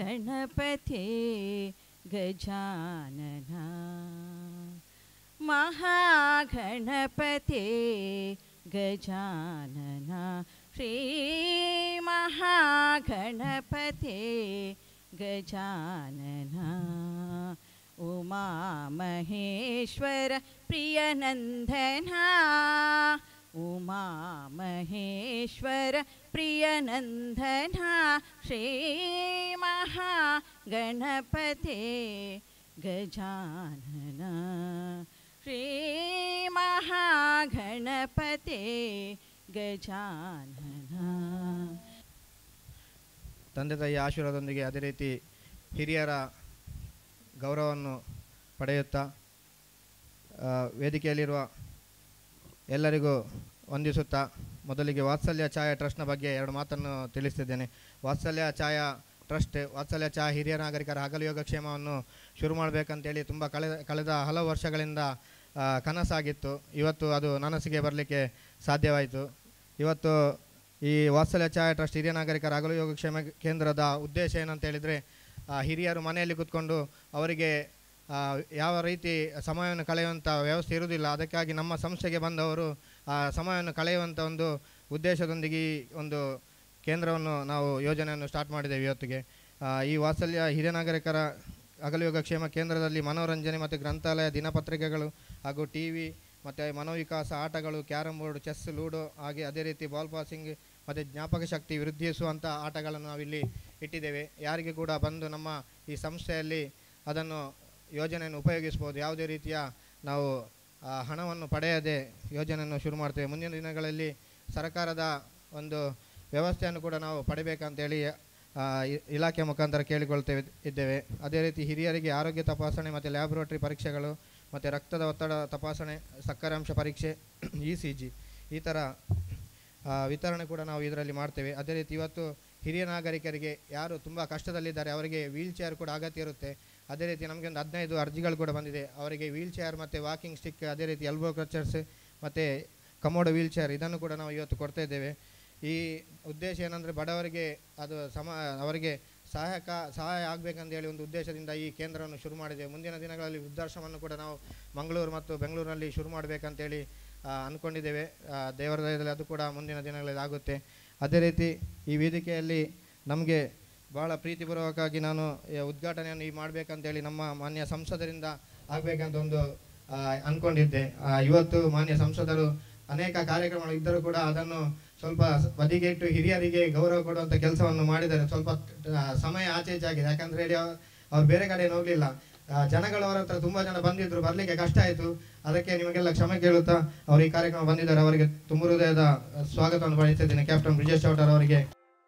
ಗಣಪತಿ ಗಜಾನನ ಮಹಾಗಣಪತಿ ಗಜಾನನ ಶ್ರೀ ಮಹಾಗಣಪತಿ ಗಜಾನನ ಉಮಾ ಮಹೇಶ್ವರ ಪ್ರಿಯನಂದನ ಉಮಾ ಮಹೇಶ್ವರ ಪ್ರಿಯನಂದನ ಶ್ರೀ ಮಹಾಗಣಪತಿ ಗಜಾನನ ಶ್ರೀ ಮಹಾಗಣಪತಿ ಗಜಾನನ ತಂದೆ ತಾಯಿಯ ಆಶೀರ್ವಾದದೊಂದಿಗೆ ಅದೇ ರೀತಿ ಹಿರಿಯರ ಗೌರವವನ್ನು ಪಡೆಯುತ್ತಾ ಆ, ವೇದಿಕೆಯಲ್ಲಿರುವ ಎಲ್ಲರಿಗೂ ವಂದಿಸುತ್ತಾ ಮೊದಲಿಗೆ ವಾತ್ಸಲ್ಯ ಛಾಯಾ ಟ್ರಸ್ಟ್ನ ಬಗ್ಗೆ ಎರಡು ಮಾತನ್ನು ತಿಳಿಸ್ತಿದ್ದೇನೆ ವಾತ್ಸಲ್ಯ ಛಾಯಾ ಟ್ರಸ್ಟ್ ವಾತ್ಸಲ್ಯ ಛಾಯಾ ಹಿರಿಯ ನಾಗರಿಕರ ಹಗಲು ಯೋಗಕ್ಷೇಮವನ್ನು ಶುರು ಮಾಡಬೇಕಂತೇಳಿ ತುಂಬ ಕಳೆದ ಕಳೆದ ಹಲವು ವರ್ಷಗಳಿಂದ ಆ, ಕನಸಾಗಿತ್ತು ಇವತ್ತು ಅದು ನನಸಿಗೆ ಬರಲಿಕ್ಕೆ ಸಾಧ್ಯವಾಯಿತು ಇವತ್ತು ಈ ವಾತ್ಸಲ್ಯ ಛಾಯಾ ಟ್ರಸ್ಟ್ ಹಿರಿಯ ನಾಗರಿಕರ ಹಗಲು ಯೋಗಕ್ಷೇಮ ಕೇಂದ್ರದ ಉದ್ದೇಶ ಏನಂತ ಹೇಳಿದರೆ ಹಿರಿಯರು ಮನೆಯಲ್ಲಿ ಕೂತ್ಕೊಂಡು ಅವರಿಗೆ ಆ, ಯಾವ ರೀತಿ ಸಮಯವನ್ನು ಕಳೆಯುವಂಥ ವ್ಯವಸ್ಥೆ ಇರುವುದಿಲ್ಲ ಅದಕ್ಕಾಗಿ ನಮ್ಮ ಸಂಸ್ಥೆಗೆ ಬಂದವರು ಆ ಸಮಯವನ್ನು ಕಳೆಯುವಂಥ ಒಂದು ಉದ್ದೇಶದೊಂದಿಗೆ ಈ ಒಂದು ಕೇಂದ್ರವನ್ನು ನಾವು ಯೋಜನೆಯನ್ನು ಸ್ಟಾರ್ಟ್ ಮಾಡಿದ್ದೇವೆ ಇವತ್ತಿಗೆ ಆ, ಈ ವಾತ್ಸಲ್ಯ ಹಿರಿಯ ನಾಗರಿಕರ ಹಗಲು ಯೋಗಕ್ಷೇಮ ಕೇಂದ್ರದಲ್ಲಿ ಮನೋರಂಜನೆ ಮತ್ತು ಗ್ರಂಥಾಲಯ ದಿನಪತ್ರಿಕೆಗಳು ಹಾಗೂ ಟಿ ವಿ ಮತ್ತು ಮನೋವಿಕಾಸ ಆಟಗಳು ಕ್ಯಾರಮ್ ಬೋರ್ಡ್ ಚೆಸ್ ಲೂಡೋ ಹಾಗೆ ಅದೇ ರೀತಿ ಬಾಲ್ ಪಾಸಿಂಗ್ ಮತ್ತು ಜ್ಞಾಪಕ ಶಕ್ತಿ ವೃದ್ಧಿಸುವಂಥ ಆಟಗಳನ್ನು ನಾವಿಲ್ಲಿ ಇಟ್ಟಿದ್ದೇವೆ ಯಾರಿಗೆ ಕೂಡ ಬಂದು ನಮ್ಮ ಈ ಸಂಸ್ಥೆಯಲ್ಲಿ ಅದನ್ನು ಯೋಜನೆಯನ್ನು ಉಪಯೋಗಿಸ್ಬೋದು ಯಾವುದೇ ರೀತಿಯ ನಾವು ಆ, ಹಣವನ್ನು ಪಡೆಯದೆ ಯೋಜನೆಯನ್ನು ಶುರು ಮಾಡ್ತೇವೆ ಮುಂದಿನ ದಿನಗಳಲ್ಲಿ ಸರ್ಕಾರದ ಒಂದು ವ್ಯವಸ್ಥೆಯನ್ನು ಕೂಡ ನಾವು ಪಡಿಬೇಕಂತೇಳಿ ಆ, ಇ- ಇಲಾಖೆ ಮುಖಾಂತರ ಕೇಳಿಕೊಳ್ತೇವೆ ಇದ್ದೇವೆ ಅದೇ ರೀತಿ ಹಿರಿಯರಿಗೆ ಆರೋಗ್ಯ ತಪಾಸಣೆ ಮತ್ತು ಲ್ಯಾಬ್ರೋಟರಿ ಪರೀಕ್ಷೆಗಳು ಮತ್ತು ರಕ್ತದ ಒತ್ತಡ ತಪಾಸಣೆ ಸಕ್ಕರೆ ಅಂಶ ಪರೀಕ್ಷೆ ಇ ಸಿ ಜಿ ಈ ಥರ ಆ, ವಿತರಣೆ ಕೂಡ ನಾವು ಇದರಲ್ಲಿ ಮಾಡ್ತೇವೆ ಅದೇ ರೀತಿ ಇವತ್ತು ಹಿರಿಯ ನಾಗರಿಕರಿಗೆ ಯಾರು ತುಂಬ ಕಷ್ಟದಲ್ಲಿದ್ದಾರೆ ಅವರಿಗೆ ವೀಲ್ ಚೇರ್ ಕೂಡ ಅಗತ್ಯ ಇರುತ್ತೆ ಅದೇ ರೀತಿ ನಮಗೆ ಒಂದು ಹದಿನೈದು ಅರ್ಜಿಗಳು ಕೂಡ ಬಂದಿದೆ ಅವರಿಗೆ ವೀಲ್ ಚೇರ್ ಮತ್ತು ವಾಕಿಂಗ್ ಸ್ಟಿಕ್ ಅದೇ ರೀತಿ ಎಲ್ಬೋ ಕ್ರಚರ್ಸ್ ಮತ್ತು ಕಮೋಡೋ ವೀಲ್ ಚೇರ್ ಇದನ್ನು ಕೂಡ ನಾವು ಇವತ್ತು ಕೊಡ್ತಾ ಇದ್ದೇವೆ ಈ ಉದ್ದೇಶ ಏನಂದರೆ ಬಡವರಿಗೆ ಅದು ಸಮ ಅವರಿಗೆ ಸಹಾಯಕ ಸಹಾಯ ಆಗಬೇಕಂತ ಹೇಳಿ ಒಂದು ಉದ್ದೇಶದಿಂದ ಈ ಕೇಂದ್ರವನ್ನು ಶುರು ಮಾಡಿದ್ದೇವೆ ಮುಂದಿನ ದಿನಗಳಲ್ಲಿ ವೃದ್ಧಾಶ್ರಮವನ್ನು ಕೂಡ ನಾವು ಮಂಗಳೂರು ಮತ್ತು ಬೆಂಗಳೂರಿನಲ್ಲಿ ಶುರು ಮಾಡಬೇಕಂತೇಳಿ ಆ, ಅಂದ್ಕೊಂಡಿದ್ದೇವೆ ಆ, ದೇವರ ದಯದಲ್ಲಿ ಅದು ಕೂಡ ಮುಂದಿನ ದಿನಗಳಲ್ಲಿ ಆಗುತ್ತೆ ಅದೇ ರೀತಿ ಈ ವೇದಿಕೆಯಲ್ಲಿ ನಮಗೆ ಭಾಳ ಪ್ರೀತಿಪೂರ್ವಕವಾಗಿ ನಾನು ಈ ಉದ್ಘಾಟನೆಯನ್ನು ಈ ಮಾಡಬೇಕಂತೇಳಿ ನಮ್ಮ ಮಾನ್ಯ ಸಂಸದರಿಂದ ಆಗಬೇಕಂತ ಒಂದು ಆ, ಅಂದ್ಕೊಂಡಿದ್ದೆ ಆ, ಇವತ್ತು ಮಾನ್ಯ ಸಂಸದರು ಅನೇಕ ಕಾರ್ಯಕ್ರಮಗಳು ಇದ್ದರೂ ಕೂಡ ಅದನ್ನು ಸ್ವಲ್ಪ ಸ- ಬದಿಗೆ ಇಟ್ಟು ಹಿರಿಯರಿಗೆ ಗೌರವ ಕೊಡುವಂಥ ಕೆಲಸವನ್ನು ಮಾಡಿದ್ದಾರೆ ಸ್ವಲ್ಪ ಆ, ಸಮಯ ಆಚೆ ಈಚೆ ಆಗಿದೆ ಯಾಕಂದ್ರೆ ಹೇಳಿ ಅವ್ರು ಅವ್ರು ಬೇರೆ ಕಡೆ ಏನು ಹೋಗ್ಲಿಲ್ಲ ಆ, ಜನಗಳು ಅವರ ಹತ್ರ ತುಂಬಾ ಜನ ಬಂದಿದ್ರು ಬರ್ಲಿಕ್ಕೆ ಕಷ್ಟ ಆಯಿತು ಅದಕ್ಕೆ ನಿಮಗೆಲ್ಲ ಕ್ಷಮೆ ಕೇಳುತ್ತಾ ಅವರು ಈ ಕಾರ್ಯಕ್ರಮ ಬಂದಿದ್ದಾರೆ ಅವರಿಗೆ ತುಂಬ ಹೃದಯದ ಆ, ಸ್ವಾಗತವನ್ನು ಬಯಸ್ತಿದ್ದೇನೆ ಕ್ಯಾಪ್ಟನ್ ಬ್ರಿಜೇಶ್ ಚೌಟರ್ ಅವರಿಗೆ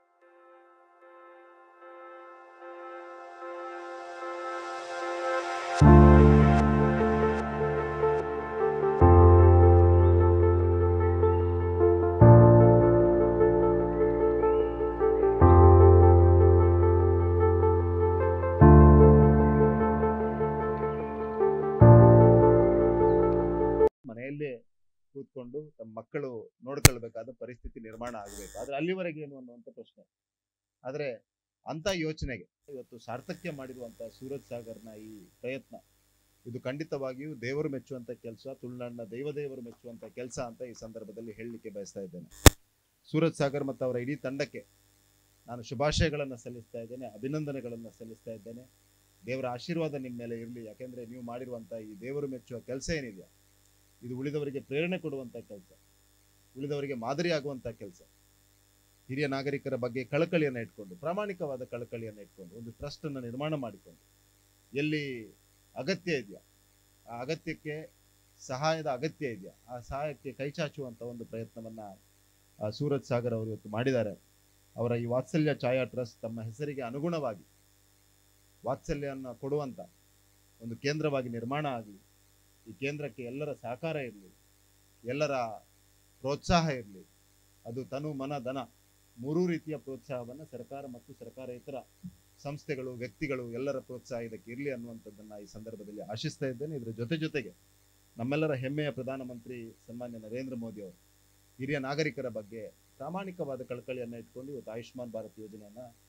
ಮನೆಯಲ್ಲೇ ಕೂತ್ಕೊಂಡು ತಮ್ಮ ಮಕ್ಕಳು ನೋಡ್ಕೊಳ್ಬೇಕಾದ ಪರಿಸ್ಥಿತಿ ನಿರ್ಮಾಣ ಆಗಬೇಕು ಆದ್ರೆ ಅಲ್ಲಿವರೆಗೆ ಏನು ಅನ್ನುವಂಥ ಪ್ರಶ್ನೆ ಆದ್ರೆ ಅಂತ ಯೋಚನೆಗೆ ಇವತ್ತು ಸಾರ್ಥಕ್ಯ ಮಾಡಿರುವಂತ ಸೂರಜ್ ಸಾಗರ್ನ ಈ ಪ್ರಯತ್ನ ಇದು ಖಂಡಿತವಾಗಿಯೂ ದೇವರು ಮೆಚ್ಚುವಂತ ಕೆಲಸ ತುಳುನಾಡಿನ ದೈವದೇವರು ಮೆಚ್ಚುವಂತ ಕೆಲಸ ಅಂತ ಈ ಸಂದರ್ಭದಲ್ಲಿ ಹೇಳಲಿಕ್ಕೆ ಬಯಸ್ತಾ ಇದ್ದೇನೆ ಸೂರಜ್ ಸಾಗರ್ ಮತ್ತು ಅವರ ಇಡೀ ತಂಡಕ್ಕೆ ನಾನು ಶುಭಾಶಯಗಳನ್ನು ಸಲ್ಲಿಸ್ತಾ ಇದ್ದೇನೆ ಅಭಿನಂದನೆಗಳನ್ನು ಸಲ್ಲಿಸ್ತಾ ಇದ್ದೇನೆ ದೇವರ ಆಶೀರ್ವಾದ ನಿಮ್ಮ ಮೇಲೆ ಇರಲಿ ಯಾಕೆಂದ್ರೆ ನೀವು ಮಾಡಿರುವಂತ ಈ ದೇವರು ಮೆಚ್ಚುವ ಕೆಲಸ ಏನಿದೆಯಾ ಇದು ಉಳಿದವರಿಗೆ ಪ್ರೇರಣೆ ಕೊಡುವಂತ ಕೆಲಸ ಉಳಿದವರಿಗೆ ಮಾದರಿ ಆಗುವಂತ ಕೆಲಸ ಹಿರಿಯ ನಾಗರಿಕರ ಬಗ್ಗೆ ಕಳಕಳಿಯನ್ನು ಇಟ್ಕೊಂಡು ಪ್ರಾಮಾಣಿಕವಾದ ಕಳಕಳಿಯನ್ನು ಇಟ್ಕೊಂಡು ಒಂದು ಟ್ರಸ್ಟ್ ಅನ್ನು ನಿರ್ಮಾಣ ಮಾಡಿಕೊಂಡು ಎಲ್ಲಿ ಅಗತ್ಯ ಇದೆಯಾ ಆ ಅಗತ್ಯಕ್ಕೆ ಸಹಾಯದ ಅಗತ್ಯ ಇದೆಯಾ ಆ ಸಹಾಯಕ್ಕೆ ಕೈಚಾಚುವಂತ ಒಂದು ಪ್ರಯತ್ನವನ್ನ ಆ, ಸೂರಜ್ ಸಾಗರ್ ಅವರು ಇವತ್ತು ಮಾಡಿದ್ದಾರೆ ಅವರ ಈ ವಾತ್ಸಲ್ಯ ಛಾಯಾ ಟ್ರಸ್ಟ್ ತಮ್ಮ ಹೆಸರಿಗೆ ಅನುಗುಣವಾಗಿ ವಾತ್ಸಲ್ಯವನ್ನು ಕೊಡುವಂತ ಒಂದು ಕೇಂದ್ರವಾಗಿ ನಿರ್ಮಾಣ ಆಗಲಿ ಈ ಕೇಂದ್ರಕ್ಕೆ ಎಲ್ಲರ ಸಹಕಾರ ಇರಲಿ ಎಲ್ಲರ ಪ್ರೋತ್ಸಾಹ ಇರಲಿ ಅದು ತನು ಮನ ಧನ ಮೂರೂ ರೀತಿಯ ಪ್ರೋತ್ಸಾಹವನ್ನು ಸರ್ಕಾರ ಮತ್ತು ಸರ್ಕಾರೇತರ ಸಂಸ್ಥೆಗಳು ವ್ಯಕ್ತಿಗಳು ಎಲ್ಲರ ಪ್ರೋತ್ಸಾಹ ಇದಕ್ಕೆ ಇರಲಿ ಅನ್ನುವಂಥದ್ದನ್ನ ಈ ಸಂದರ್ಭದಲ್ಲಿ ಆಶಿಸ್ತಾ ಇದ್ದೇನೆ ಇದರ ಜೊತೆ ಜೊತೆಗೆ ನಮ್ಮೆಲ್ಲರ ಹೆಮ್ಮೆಯ ಪ್ರಧಾನಮಂತ್ರಿ ಸನ್ಮಾನ್ಯ ನರೇಂದ್ರ ಮೋದಿ ಅವರು ಹಿರಿಯ ನಾಗರಿಕರ ಬಗ್ಗೆ ಪ್ರಾಮಾಣಿಕವಾದ ಕಳಕಳಿಯನ್ನ ಇಟ್ಕೊಂಡು ಇವತ್ತು ಆಯುಷ್ಮಾನ್ ಭಾರತ್ ಯೋಜನೆಯನ್ನ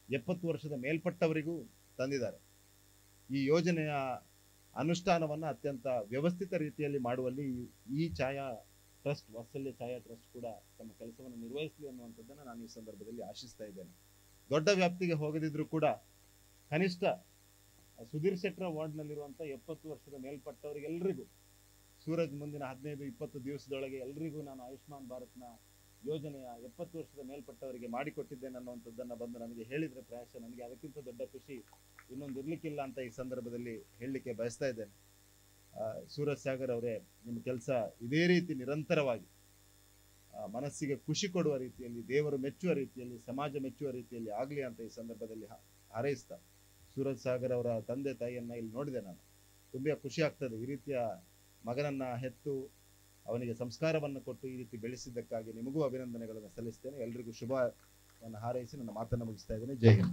ಎಪ್ಪತ್ತು ವರ್ಷದ ಮೇಲ್ಪಟ್ಟವರಿಗೂ ತಂದಿದ್ದಾರೆ ಈ ಯೋಜನೆಯ ಅನುಷ್ಠಾನವನ್ನು ಅತ್ಯಂತ ವ್ಯವಸ್ಥಿತ ರೀತಿಯಲ್ಲಿ ಮಾಡುವಲ್ಲಿ ಈ- ಈ ಛಾಯಾ ಟ್ರಸ್ಟ್ ವಾತ್ಸಲ್ಯ ಛಾಯಾ ಟ್ರಸ್ಟ್ ಕೂಡ ತಮ್ಮ ಕೆಲಸವನ್ನು ನಿರ್ವಹಿಸಲಿ ಅನ್ನುವಂಥದ್ದನ್ನು ನಾನು ಈ ಸಂದರ್ಭದಲ್ಲಿ ಆಶಿಸ್ತಾ ಇದ್ದೇನೆ ದೊಡ್ಡ ವ್ಯಾಪ್ತಿಗೆ ಹೋಗದಿದ್ರೂ ಕೂಡ ಕನಿಷ್ಠ ಸುಧೀರ್ ಶೆಟ್ಟರ ವಾರ್ಡ್ನಲ್ಲಿರುವಂಥ ಎಪ್ಪತ್ತು ವರ್ಷದ ಮೇಲ್ಪಟ್ಟವರಿಗೆಲ್ಲರಿಗೂ ಸೂರಜ್ ಮುಂದಿನ ಹದಿನೈದು ಇಪ್ಪತ್ತು ದಿವಸದೊಳಗೆ ಎಲ್ರಿಗೂ ನಾನು ಆಯುಷ್ಮಾನ್ ಭಾರತ್ನ ಯೋಜನೆಯ ಎಪ್ಪತ್ತು ವರ್ಷದ ಮೇಲ್ಪಟ್ಟವರಿಗೆ ಮಾಡಿಕೊಟ್ಟಿದ್ದೇನೆ ಅನ್ನುವಂಥದ್ದನ್ನು ಬಂದು ನನಗೆ ಹೇಳಿದರೆ ಪ್ರಾಯಶಃ ನನಗೆ ಅದಕ್ಕಿಂತ ದೊಡ್ಡ ಖುಷಿ ಇನ್ನೊಂದು ಇರ್ಲಿಕ್ಕಿಲ್ಲ ಅಂತ ಈ ಸಂದರ್ಭದಲ್ಲಿ ಹೇಳಲಿಕ್ಕೆ ಬಯಸ್ತಾ ಇದ್ದೇನೆ ಆ, ಸೂರಜ್ ಸಾಗರ್ ಅವರೇ ನಿಮ್ಮ ಕೆಲಸ ಇದೇ ರೀತಿ ನಿರಂತರವಾಗಿ ಆ, ಮನಸ್ಸಿಗೆ ಖುಷಿ ಕೊಡುವ ರೀತಿಯಲ್ಲಿ ದೇವರು ಮೆಚ್ಚುವ ರೀತಿಯಲ್ಲಿ ಸಮಾಜ ಮೆಚ್ಚುವ ರೀತಿಯಲ್ಲಿ ಆಗಲಿ ಅಂತ ಈ ಸಂದರ್ಭದಲ್ಲಿ ಹಾ- ಹಾರೈಸ್ತಾ ಸೂರಜ್ ಸಾಗರ್ ಅವರ ತಂದೆ ತಾಯಿಯನ್ನ ಇಲ್ಲಿ ನೋಡಿದೆ ನಾನು ತುಂಬ ಖುಷಿ ಆಗ್ತದೆ ಈ ರೀತಿಯ ಮಗನನ್ನ ಹೆತ್ತು ಅವನಿಗೆ ಸಂಸ್ಕಾರವನ್ನು ಕೊಟ್ಟು ಈ ರೀತಿ ಬೆಳೆಸಿದ್ದಕ್ಕಾಗಿ ನಿಮಗೂ ಅಭಿನಂದನೆಗಳನ್ನು ಸಲ್ಲಿಸ್ತೇನೆ ಎಲ್ರಿಗೂ ಶುಭವನ್ನು ಹಾರೈಸಿ ನನ್ನ ಮಾತನ್ನು ಮುಗಿಸ್ತಾ ಇದ್ದೇನೆ ಜೈ ಹಿಂದ್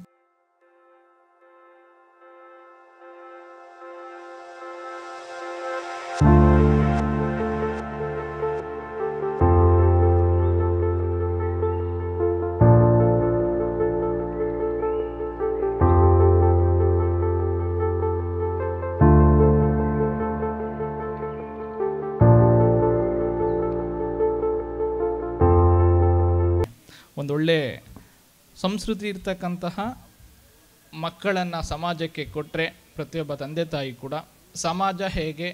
ಒಂದೊಳ್ಳೆ ಸಂಸ್ಕೃತಿ ಇರ್ತಕ್ಕಂತಹ ಮಕ್ಕಳನ್ನು ಸಮಾಜಕ್ಕೆ ಕೊಟ್ಟರೆ ಪ್ರತಿಯೊಬ್ಬ ತಂದೆ ತಾಯಿ ಕೂಡ ಸಮಾಜ ಹೇಗೆ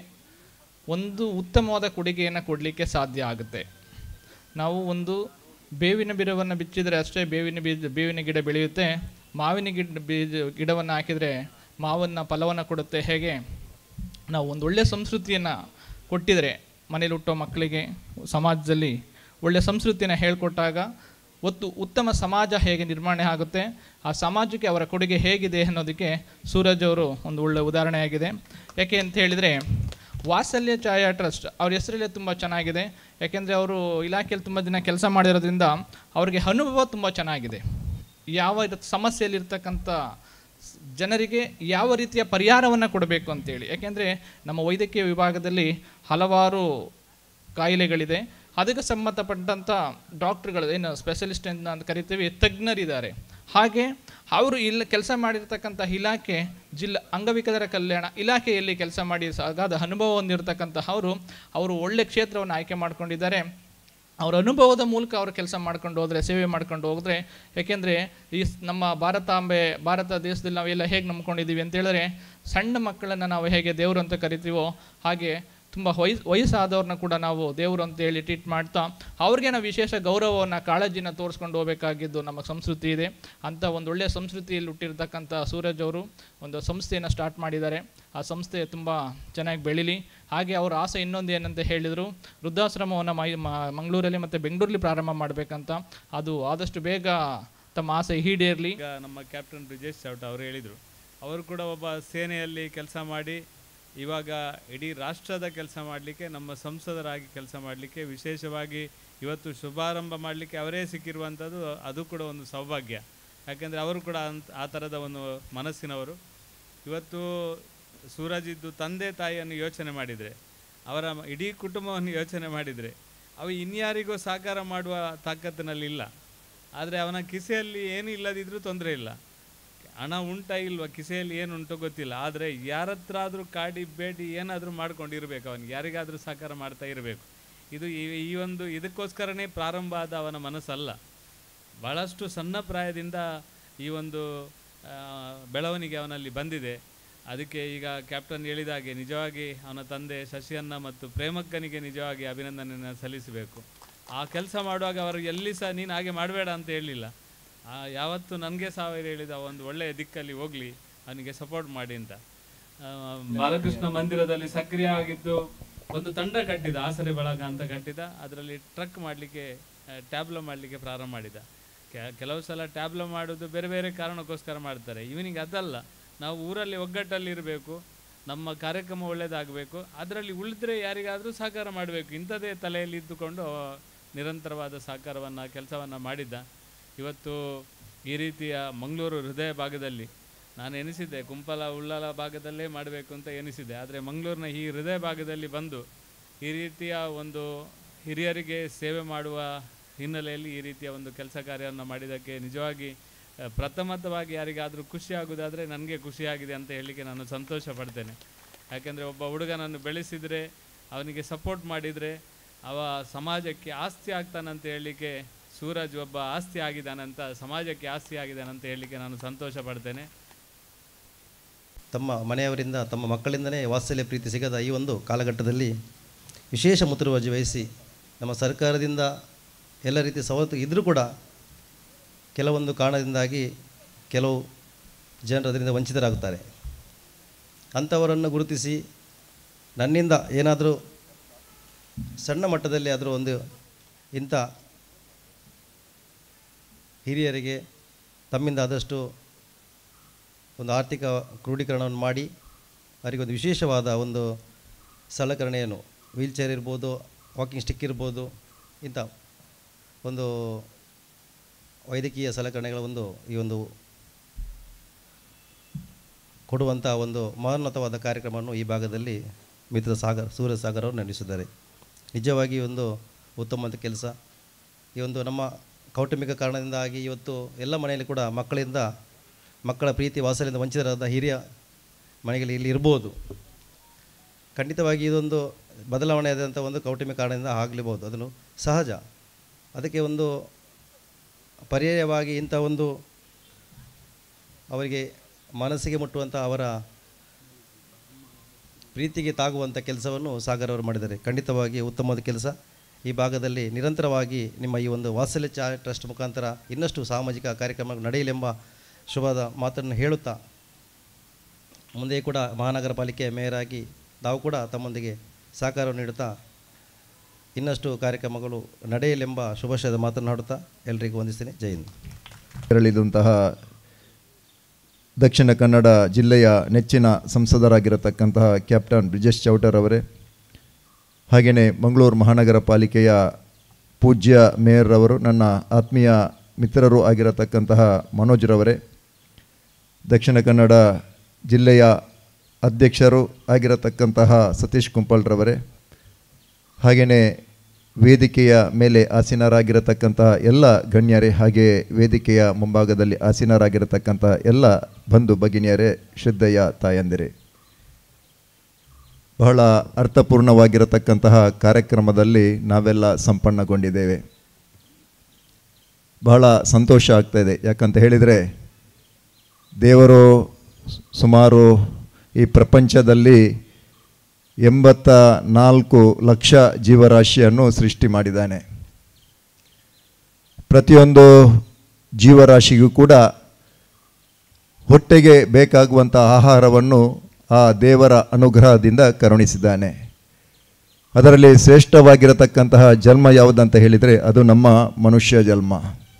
ಒಂದು ಉತ್ತಮವಾದ ಕೊಡುಗೆಯನ್ನು ಕೊಡಲಿಕ್ಕೆ ಸಾಧ್ಯ ಆಗುತ್ತೆ ನಾವು ಒಂದು ಬೇವಿನ ಗಿಡವನ್ನು ಬಿಚ್ಚಿದರೆ ಅಷ್ಟೇ ಬೇವಿನ ಬೀಜ ಬೇವಿನ ಗಿಡ ಬೆಳೆಯುತ್ತೆ ಮಾವಿನ ಗಿಡ ಬೀಜ ಗಿಡವನ್ನು ಹಾಕಿದರೆ ಮಾವನ್ನು ಫಲವನ್ನು ಕೊಡುತ್ತೆ ಹೇಗೆ ನಾವು ಒಂದು ಒಳ್ಳೆಯ ಸಂಸ್ಕೃತಿಯನ್ನು ಕೊಟ್ಟಿದರೆ ಮನೇಲಿ ಹುಟ್ಟೋ ಮಕ್ಕಳಿಗೆ ಸಮಾಜದಲ್ಲಿ ಒಳ್ಳೆಯ ಸಂಸ್ಕೃತಿಯನ್ನು ಹೇಳ್ಕೊಟ್ಟಾಗ ಒತ್ತು ಉತ್ತಮ ಸಮಾಜ ಹೇಗೆ ನಿರ್ಮಾಣ ಆಗುತ್ತೆ ಆ ಸಮಾಜಕ್ಕೆ ಅವರ ಕೊಡುಗೆ ಹೇಗಿದೆ ಅನ್ನೋದಕ್ಕೆ ಸೂರಜ್ ಅವರು ಒಂದು ಒಳ್ಳೆಯ ಉದಾಹರಣೆಯಾಗಿದೆ ಯಾಕೆ ಅಂತ ಹೇಳಿದರೆ ವಾತ್ಸಲ್ಯ ಛಾಯಾ ಟ್ರಸ್ಟ್ ಅವ್ರ ಹೆಸರಲ್ಲೇ ತುಂಬ ಚೆನ್ನಾಗಿದೆ ಯಾಕೆಂದರೆ ಅವರು ಇಲಾಖೆಯಲ್ಲಿ ತುಂಬ ದಿನ ಕೆಲಸ ಮಾಡಿರೋದ್ರಿಂದ ಅವರಿಗೆ ಅನುಭವ ತುಂಬ ಚೆನ್ನಾಗಿದೆ ಯಾವ ಇರ- ಸಮಸ್ಯೆಯಲ್ಲಿರ್ತಕ್ಕಂಥ ಸ್- ಜನರಿಗೆ ಯಾವ ರೀತಿಯ ಪರಿಹಾರವನ್ನು ಕೊಡಬೇಕು ಅಂತೇಳಿ ಯಾಕೆಂದರೆ ನಮ್ಮ ವೈದ್ಯಕೀಯ ವಿಭಾಗದಲ್ಲಿ ಹಲವಾರು ಕಾಯಿಲೆಗಳಿದೆ ಅದಕ್ಕೆ ಸಂಬಂಧಪಟ್ಟಂಥ ಡಾಕ್ಟ್ರುಗಳು ಏನು ಸ್ಪೆಷಲಿಸ್ಟ್ ಅಂತ ಅಂತ ಕರಿತೀವಿ ತಜ್ಞರಿದ್ದಾರೆ ಹಾಗೆ ಅವರು ಇಲ್ಲಿ ಕೆಲಸ ಮಾಡಿರ್ತಕ್ಕಂಥ ಇಲಾಖೆ ಜಿಲ್ಲಾ ಅಂಗವಿಕಲರ ಕಲ್ಯಾಣ ಇಲಾಖೆಯಲ್ಲಿ ಕೆಲಸ ಮಾಡಿ ಸಾಗಾದ ಅನುಭವ ಹೊಂದಿರತಕ್ಕಂಥ ಅವರು ಅವರು ಒಳ್ಳೆ ಕ್ಷೇತ್ರವನ್ನು ಆಯ್ಕೆ ಮಾಡ್ಕೊಂಡಿದ್ದಾರೆ ಅವರ ಅನುಭವದ ಮೂಲಕ ಅವರು ಕೆಲಸ ಮಾಡ್ಕೊಂಡು ಹೋದರೆ ಸೇವೆ ಮಾಡ್ಕೊಂಡು ಹೋದರೆ ಯಾಕೆಂದರೆ ಈ ಸ್- ನಮ್ಮ ಭಾರತಾಂಬೆ ಭಾರತ ದೇಶದಲ್ಲಿ ನಾವೆಲ್ಲ ಹೇಗೆ ನಂಬ್ಕೊಂಡಿದ್ದೀವಿ ಅಂತ ಹೇಳಿದ್ರೆ ಸಣ್ಣ ಮಕ್ಕಳನ್ನು ನಾವು ಹೇಗೆ ದೇವರು ಅಂತ ಕರಿತೀವೋ ಹಾಗೆ ತುಂಬ ವಯಸ್ ವಯಸ್ಸಾದವ್ರನ್ನ ಕೂಡ ನಾವು ದೇವರು ಅಂತ ಹೇಳಿ ಟ್ರೀಟ್ ಮಾಡ್ತಾ ಅವ್ರಿಗೆ ನಾವು ವಿಶೇಷ ಗೌರವವನ್ನು ಕಾಳಜಿನ ತೋರಿಸ್ಕೊಂಡು ಹೋಗಬೇಕಾಗಿದ್ದು ನಮ್ಮ ಸಂಸ್ಕೃತಿ ಇದೆ ಅಂಥ ಒಂದು ಒಳ್ಳೆಯ ಸಂಸ್ಕೃತಿಯಲ್ಲಿ ಹುಟ್ಟಿರ್ತಕ್ಕಂಥ ಸೂರಜ್ ಅವರು ಒಂದು ಸಂಸ್ಥೆಯನ್ನು ಸ್ಟಾರ್ಟ್ ಮಾಡಿದ್ದಾರೆ ಆ ಸಂಸ್ಥೆ ತುಂಬ ಚೆನ್ನಾಗಿ ಬೆಳೀಲಿ ಹಾಗೆ ಅವರ ಆಸೆ ಇನ್ನೊಂದು ಏನಂತ ಹೇಳಿದರು ವೃದ್ಧಾಶ್ರಮವನ್ನು ಮೈ ಮ- ಮಂಗಳೂರಲ್ಲಿ ಮತ್ತು ಬೆಂಗಳೂರಲ್ಲಿ ಪ್ರಾರಂಭ ಮಾಡಬೇಕಂತ ಅದು ಆದಷ್ಟು ಬೇಗ ತಮ್ಮ ಆಸೆ ಈಡೇರಲಿ ಈಗ ನಮ್ಮ ಕ್ಯಾಪ್ಟನ್ ಬ್ರಿಜೇಶ್ ಚೌಟ ಅವರು ಹೇಳಿದರು ಅವರು ಕೂಡ ಒಬ್ಬ ಸೇನೆಯಲ್ಲಿ ಕೆಲಸ ಮಾಡಿ ಇವಾಗ ಇಡೀ ರಾಷ್ಟ್ರದ ಕೆಲಸ ಮಾಡಲಿಕ್ಕೆ ನಮ್ಮ ಸಂಸದರಾಗಿ ಕೆಲಸ ಮಾಡಲಿಕ್ಕೆ ವಿಶೇಷವಾಗಿ ಇವತ್ತು ಶುಭಾರಂಭ ಮಾಡಲಿಕ್ಕೆ ಅವರೇ ಸಿಕ್ಕಿರುವಂಥದ್ದು ಅದು ಕೂಡ ಒಂದು ಸೌಭಾಗ್ಯ ಯಾಕೆಂದರೆ ಅವರು ಕೂಡ ಅಂತ ಆ ಥರದ ಒಂದು ಮನಸ್ಸಿನವರು ಇವತ್ತು ಸೂರಜಿದ್ದು ತಂದೆ ತಾಯಿಯನ್ನು ಯೋಚನೆ ಮಾಡಿದರೆ ಅವರ ಮ- ಇಡೀ ಕುಟುಂಬವನ್ನು ಯೋಚನೆ ಮಾಡಿದರೆ ಅವು ಇನ್ಯಾರಿಗೂ ಸಾಕಾರ ಮಾಡುವ ತಾಕತ್ತಿನಲ್ಲಿ ಇಲ್ಲ ಆದರೆ ಅವನ ಕಿಸೆಯಲ್ಲಿ ಏನು ಇಲ್ಲದಿದ್ರೂ ತೊಂದರೆ ಇಲ್ಲ ಹಣ ಉಂಟಾ ಇಲ್ವಾ ಕಿಸೆಯಲ್ಲಿ ಏನು ಉಂಟೋ ಗೊತ್ತಿಲ್ಲ ಆದರೆ ಯಾರ ಹತ್ರ ಆದರೂ ಕಾಡಿ ಬೇಡಿ ಏನಾದರೂ ಮಾಡ್ಕೊಂಡಿರ್ಬೇಕು ಅವನಿಗೆ ಯಾರಿಗಾದರೂ ಸಾಕಾರ ಮಾಡ್ತಾ ಇರಬೇಕು ಇದು ಈ ಈ ಒಂದು ಇದಕ್ಕೋಸ್ಕರನೇ ಪ್ರಾರಂಭ ಆದ ಅವನ ಮನಸ್ಸಲ್ಲ ಭಾಳಷ್ಟು ಸಣ್ಣ ಪ್ರಾಯದಿಂದ ಈ ಒಂದು ಆ, ಬೆಳವಣಿಗೆ ಅವನಲ್ಲಿ ಬಂದಿದೆ ಅದಕ್ಕೆ ಈಗ ಕ್ಯಾಪ್ಟನ್ ಹೇಳಿದ ಹಾಗೆ ನಿಜವಾಗಿ ಅವನ ತಂದೆ ಶಶಿಯನ್ನ ಮತ್ತು ಪ್ರೇಮಕ್ಕನಿಗೆ ನಿಜವಾಗಿ ಅಭಿನಂದನೆಯನ್ನು ಸಲ್ಲಿಸಬೇಕು ಆ ಕೆಲಸ ಮಾಡುವಾಗ ಅವರು ಎಲ್ಲಿ ಸಹ ನೀನು ಹಾಗೆ ಮಾಡಬೇಡ ಅಂತ ಹೇಳಲಿಲ್ಲ ಆ, ಯಾವತ್ತು ನನಗೆ ಸಾವಿರ ಹೇಳಿದ ಒಂದು ಒಳ್ಳೆಯ ದಿಕ್ಕಲ್ಲಿ ಹೋಗಲಿ ಅವನಿಗೆ ಸಪೋರ್ಟ್ ಮಾಡಿ ಅಂತ ಆ, ಬಾಲಕೃಷ್ಣ ಮಂದಿರದಲ್ಲಿ ಸಕ್ರಿಯವಾಗಿದ್ದು ಒಂದು ತಂಡ ಕಟ್ಟಿದ ಆಸರೆ ಬಳಗ ಅಂತ ಕಟ್ಟಿದ ಅದರಲ್ಲಿ ಟ್ರಕ್ ಮಾಡಲಿಕ್ಕೆ ಟ್ಯಾಬ್ಲೋ ಮಾಡಲಿಕ್ಕೆ ಪ್ರಾರಂಭ ಮಾಡಿದ ಕೆ- ಕೆಲವು ಸಲ ಟ್ಯಾಬ್ಲೋ ಮಾಡೋದು ಬೇರೆ ಬೇರೆ ಕಾರಣಕ್ಕೋಸ್ಕರ ಮಾಡ್ತಾರೆ ಇವನಿಗೆ ಅದಲ್ಲ ನಾವು ಊರಲ್ಲಿ ಒಗ್ಗಟ್ಟಲ್ಲಿ ಇರಬೇಕು ನಮ್ಮ ಕಾರ್ಯಕ್ರಮ ಒಳ್ಳೆಯದಾಗಬೇಕು ಅದರಲ್ಲಿ ಉಳಿದ್ರೆ ಯಾರಿಗಾದರೂ ಸಹಕಾರ ಮಾಡಬೇಕು ಇಂಥದ್ದೇ ತಲೆಯಲ್ಲಿ ಇದ್ದುಕೊಂಡು ಅವ ನಿರಂತರವಾದ ಸಹಕಾರವನ್ನು ಕೆಲಸವನ್ನು ಮಾಡಿದ್ದ ಇವತ್ತು ಈ ರೀತಿಯ ಮಂಗಳೂರು ಹೃದಯ ಭಾಗದಲ್ಲಿ ನಾನು ಎನಿಸಿದ್ದೆ ಕುಂಪಲ ಉಳ್ಳಾಲ ಭಾಗದಲ್ಲೇ ಮಾಡಬೇಕು ಅಂತ ಎನಿಸಿದ್ದೆ ಆದರೆ ಮಂಗಳೂರಿನ ಈ ಹೃದಯ ಭಾಗದಲ್ಲಿ ಬಂದು ಈ ರೀತಿಯ ಒಂದು ಹಿರಿಯರಿಗೆ ಸೇವೆ ಮಾಡುವ ಹಿನ್ನೆಲೆಯಲ್ಲಿ ಈ ರೀತಿಯ ಒಂದು ಕೆಲಸ ಕಾರ್ಯವನ್ನು ಮಾಡಿದ್ದಕ್ಕೆ ನಿಜವಾಗಿ ಆ, ಪ್ರಥಮತವಾಗಿ ಯಾರಿಗಾದರೂ ಖುಷಿ ಆಗೋದಾದರೆ ನನಗೆ ಖುಷಿಯಾಗಿದೆ ಅಂತ ಹೇಳಲಿಕ್ಕೆ ನಾನು ಸಂತೋಷ ಪಡ್ತೇನೆ ಯಾಕೆಂದರೆ ಒಬ್ಬ ಹುಡುಗನನ್ನು ಬೆಳೆಸಿದರೆ ಅವನಿಗೆ ಸಪೋರ್ಟ್ ಮಾಡಿದರೆ ಅವ ಸಮಾಜಕ್ಕೆ ಆಸ್ತಿ ಆಗ್ತಾನಂತ ಹೇಳಲಿಕ್ಕೆ ಸೂರಜ್ ಒಬ್ಬ ಆಸ್ತಿ ಆಗಿದ್ದಾನಂತ ಸಮಾಜಕ್ಕೆ ಆಸ್ತಿ ಆಗಿದ್ದಾನಂತ ಹೇಳಲಿಕ್ಕೆ ನಾನು ಸಂತೋಷ ಪಡ್ತೇನೆ ತಮ್ಮ ಮನೆಯವರಿಂದ ತಮ್ಮ ಮಕ್ಕಳಿಂದಲೇ ವಾತ್ಸಲ್ಯ ಪ್ರೀತಿ ಸಿಗದ ಈ ಒಂದು ಕಾಲಘಟ್ಟದಲ್ಲಿ ವಿಶೇಷ ಮುತುವರ್ಜಿ ವಹಿಸಿ ನಮ್ಮ ಸರ್ಕಾರದಿಂದ ಎಲ್ಲ ರೀತಿಯ ಸವಲತ್ತು ಇದ್ದರೂ ಕೂಡ ಕೆಲವೊಂದು ಕಾರಣದಿಂದಾಗಿ ಕೆಲವು ಜನರು ಅದರಿಂದ ವಂಚಿತರಾಗುತ್ತಾರೆ ಅಂಥವರನ್ನು ಗುರುತಿಸಿ ನನ್ನಿಂದ ಏನಾದರೂ ಸಣ್ಣ ಮಟ್ಟದಲ್ಲಿ ಆದರೂ ಒಂದು ಇಂಥ ಹಿರಿಯರಿಗೆ ತಮ್ಮಿಂದ ಆದಷ್ಟು ಒಂದು ಆರ್ಥಿಕ ಕ್ರೋಢೀಕರಣವನ್ನು ಮಾಡಿ ಅವರಿಗೊಂದು ವಿಶೇಷವಾದ ಒಂದು ಸಲಕರಣೆಯನ್ನು ವೀಲ್ ಚೇರ್ ಇರ್ಬೋದು ವಾಕಿಂಗ್ ಸ್ಟಿಕ್ ಇರ್ಬೋದು ಇಂಥ ಒಂದು ವೈದ್ಯಕೀಯ ಸಲಕರಣೆಗಳ ಒಂದು ಈ ಒಂದು ಕೊಡುವಂಥ ಒಂದು ಮಹೋನ್ನತವಾದ ಕಾರ್ಯಕ್ರಮವನ್ನು ಈ ಭಾಗದಲ್ಲಿ ಮಿತ್ರ ಸಾಗರ್ ಸೂರ್ಯ ಸಾಗರ್ ಅವರು ನಡೆಸಿದ್ದಾರೆ ನಿಜವಾಗಿ ಒಂದು ಉತ್ತಮವಾದ ಕೆಲಸ ಈ ಒಂದು ನಮ್ಮ ಕೌಟುಂಬಿಕ ಕಾರಣದಿಂದಾಗಿ ಇವತ್ತು ಎಲ್ಲ ಮನೆಯಲ್ಲಿ ಕೂಡ ಮಕ್ಕಳಿಂದ ಮಕ್ಕಳ ಪ್ರೀತಿ ವಾತ್ಸಲ್ಯದಿಂದ ವಂಚಿತರಾದ ಹಿರಿಯ ಮನೆಗಳು ಇಲ್ಲಿ ಇರ್ಬೋದು ಖಂಡಿತವಾಗಿ ಇದೊಂದು ಬದಲಾವಣೆ ಆದಂಥ ಒಂದು ಕೌಟುಂಬಿಕ ಕಾರಣದಿಂದ ಆಗಲಿಬೋದು ಅದನ್ನು ಸಹಜ ಅದಕ್ಕೆ ಒಂದು ಪರ್ಯಾಯವಾಗಿ ಇಂಥ ಒಂದು ಅವರಿಗೆ ಮನಸ್ಸಿಗೆ ಮುಟ್ಟುವಂಥ ಅವರ ಪ್ರೀತಿಗೆ ತಾಗುವಂಥ ಕೆಲಸವನ್ನು ಸಾಗರ್ ಅವರು ಮಾಡಿದ್ದಾರೆ ಖಂಡಿತವಾಗಿ ಉತ್ತಮವಾದ ಕೆಲಸ ಈ ಭಾಗದಲ್ಲಿ ನಿರಂತರವಾಗಿ ನಿಮ್ಮ ಈ ಒಂದು ವಾತ್ಸಲ್ಯ ಚಾ ಟ್ರಸ್ಟ್ ಮುಖಾಂತರ ಇನ್ನಷ್ಟು ಸಾಮಾಜಿಕ ಕಾರ್ಯಕ್ರಮ ನಡೆಯಲೆಂಬ ಶುಭದ ಮಾತನ್ನು ಹೇಳುತ್ತಾ ಮುಂದೆ ಕೂಡ ಮಹಾನಗರ ಪಾಲಿಕೆಯ ಮೇಯರ್ ಆಗಿ ತಾವು ಕೂಡ ತಮ್ಮೊಂದಿಗೆ ಸಹಕಾರ ನೀಡುತ್ತಾ ಇನ್ನಷ್ಟು ಕಾರ್ಯಕ್ರಮಗಳು ನಡೆಯಲೆಂಬ ಶುಭಾಶಯದ ಮಾತನಾಡುತ್ತಾ ಎಲ್ರಿಗೂ ವಂದಿಸ್ತೀನಿ ಜೈ ಹಿಂದ್ ತೆರಳಿದಂತಹ ದಕ್ಷಿಣ ಕನ್ನಡ ಜಿಲ್ಲೆಯ ನೆಚ್ಚಿನ ಸಂಸದರಾಗಿರತಕ್ಕಂತಹ ಕ್ಯಾಪ್ಟನ್ ಬ್ರಿಜೇಶ್ ಚೌಟರ್ ಅವರೇ ಹಾಗೆಯೇ ಮಂಗಳೂರು ಮಹಾನಗರ ಪಾಲಿಕೆಯ ಪೂಜ್ಯ ಮೇಯರ್ ಅವರು ನನ್ನ ಆತ್ಮೀಯ ಮಿತ್ರರು ಆಗಿರತಕ್ಕಂತಹ ಮನೋಜ್ರವರೇ ದಕ್ಷಿಣ ಕನ್ನಡ ಜಿಲ್ಲೆಯ ಅಧ್ಯಕ್ಷರು ಆಗಿರತಕ್ಕಂತಹ ಸತೀಶ್ ಕುಂಪಲ್ರವರೇ ಹಾಗೆಯೇ ವೇದಿಕೆಯ ಮೇಲೆ ಆಸೀನರಾಗಿರತಕ್ಕಂತಹ ಎಲ್ಲ ಗಣ್ಯರೇ ಹಾಗೆ ವೇದಿಕೆಯ ಮುಂಭಾಗದಲ್ಲಿ ಆಸೀನರಾಗಿರತಕ್ಕಂತಹ ಎಲ್ಲ ಬಂಧು ಭಗಿನಿಯರೇ ಶ್ರದ್ಧೆಯ ತಾಯಂದಿರೇ ಬಹಳ ಅರ್ಥಪೂರ್ಣವಾಗಿರತಕ್ಕಂತಹ ಕಾರ್ಯಕ್ರಮದಲ್ಲಿ ನಾವೆಲ್ಲ ಸಂಪನ್ನಗೊಂಡಿದ್ದೇವೆ ಬಹಳ ಸಂತೋಷ ಆಗ್ತಾಯಿದೆ ಯಾಕಂತ ಹೇಳಿದರೆ ದೇವರು ಸುಮಾರು ಈ ಪ್ರಪಂಚದಲ್ಲಿ ಎಂಬತ್ತ ನಾಲ್ಕು ಲಕ್ಷ ಜೀವರಾಶಿಯನ್ನು ಸೃಷ್ಟಿ ಮಾಡಿದ್ದಾನೆ ಪ್ರತಿಯೊಂದು ಜೀವರಾಶಿಗೂ ಕೂಡ ಹೊಟ್ಟೆಗೆ ಬೇಕಾಗುವಂಥ ಆಹಾರವನ್ನು ಆ ದೇವರ ಅನುಗ್ರಹದಿಂದ ಕರುಣಿಸಿದ್ದಾನೆ ಅದರಲ್ಲಿ ಶ್ರೇಷ್ಠವಾಗಿರತಕ್ಕಂತಹ ಜನ್ಮ ಯಾವುದಂತ ಹೇಳಿದರೆ ಅದು ನಮ್ಮ ಮನುಷ್ಯ ಜನ್ಮ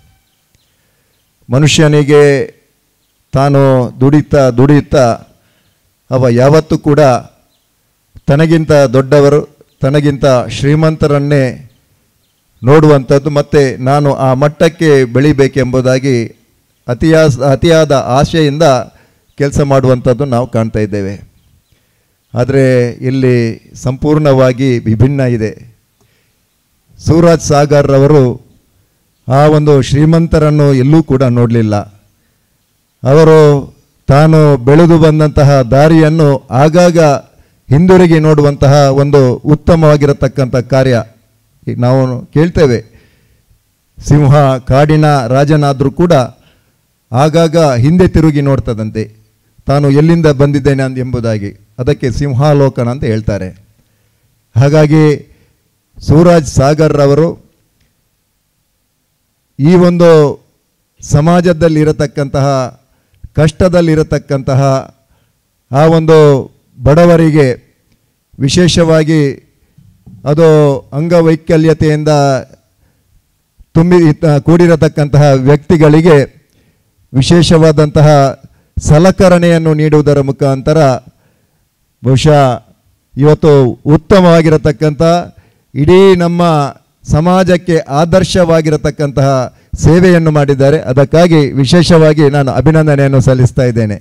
ಮನುಷ್ಯನಿಗೆ ತಾನು ದುಡಿತಾ ದುಡಿಯುತ್ತಾ ಅವ ಯಾವತ್ತೂ ಕೂಡ ತನಗಿಂತ ದೊಡ್ಡವರು ತನಗಿಂತ ಶ್ರೀಮಂತರನ್ನೇ ನೋಡುವಂಥದ್ದು ಮತ್ತು ನಾನು ಆ ಮಟ್ಟಕ್ಕೆ ಬೆಳಿಬೇಕೆಂಬುದಾಗಿ ಅತಿಯಾ ಅತಿಯಾದ ಆಶೆಯಿಂದ ಕೆಲಸ ಮಾಡುವಂಥದ್ದು ನಾವು ಕಾಣ್ತಾ ಇದ್ದೇವೆ ಆದರೆ ಇಲ್ಲಿ ಸಂಪೂರ್ಣವಾಗಿ ವಿಭಿನ್ನ ಇದೆ ಸೂರಜ್ ಸಾಗರ್ರವರು ಆ ಒಂದು ಶ್ರೀಮಂತರನ್ನು ಎಲ್ಲೂ ಕೂಡ ನೋಡಲಿಲ್ಲ ಅವರು ತಾನು ಬೆಳೆದು ಬಂದಂತಹ ದಾರಿಯನ್ನು ಆಗಾಗ ಹಿಂದಿರುಗಿ ನೋಡುವಂತಹ ಒಂದು ಉತ್ತಮವಾಗಿರತಕ್ಕಂಥ ಕಾರ್ಯ ಈಗ ನಾವು ಕೇಳ್ತೇವೆ ಸಿಂಹ ಕಾಡಿನ ರಾಜನಾದರೂ ಕೂಡ ಆಗಾಗ ಹಿಂದೆ ತಿರುಗಿ ನೋಡ್ತದಂತೆ ತಾನು ಎಲ್ಲಿಂದ ಬಂದಿದ್ದೇನೆ ಅಂತ ಎಂಬುದಾಗಿ ಅದಕ್ಕೆ ಸಿಂಹಾಲೋಕನ ಅಂತ ಹೇಳ್ತಾರೆ ಹಾಗಾಗಿ ಸೂರಜ್ ಸಾಗರ್ರವರು ಈ ಒಂದು ಸಮಾಜದಲ್ಲಿರತಕ್ಕಂತಹ ಕಷ್ಟದಲ್ಲಿರತಕ್ಕಂತಹ ಆ ಒಂದು ಬಡವರಿಗೆ ವಿಶೇಷವಾಗಿ ಅದು ಅಂಗವೈಕಲ್ಯತೆಯಿಂದ ತುಂಬಿ ಇತ್ತ- ಕೂಡಿರತಕ್ಕಂತಹ ವ್ಯಕ್ತಿಗಳಿಗೆ ವಿಶೇಷವಾದಂತಹ ಸಲಕರಣೆಯನ್ನು ನೀಡುವುದರ ಮುಖಾಂತರ ಬಹುಶಃ ಇವತ್ತು ಉತ್ತಮವಾಗಿರತಕ್ಕಂಥ ಇಡೀ ನಮ್ಮ ಸಮಾಜಕ್ಕೆ ಆದರ್ಶವಾಗಿರತಕ್ಕಂತಹ ಸೇವೆಯನ್ನು ಮಾಡಿದ್ದಾರೆ ಅದಕ್ಕಾಗಿ ವಿಶೇಷವಾಗಿ ನಾನು ಅಭಿನಂದನೆಯನ್ನು ಸಲ್ಲಿಸ್ತಾ ಇದ್ದೇನೆ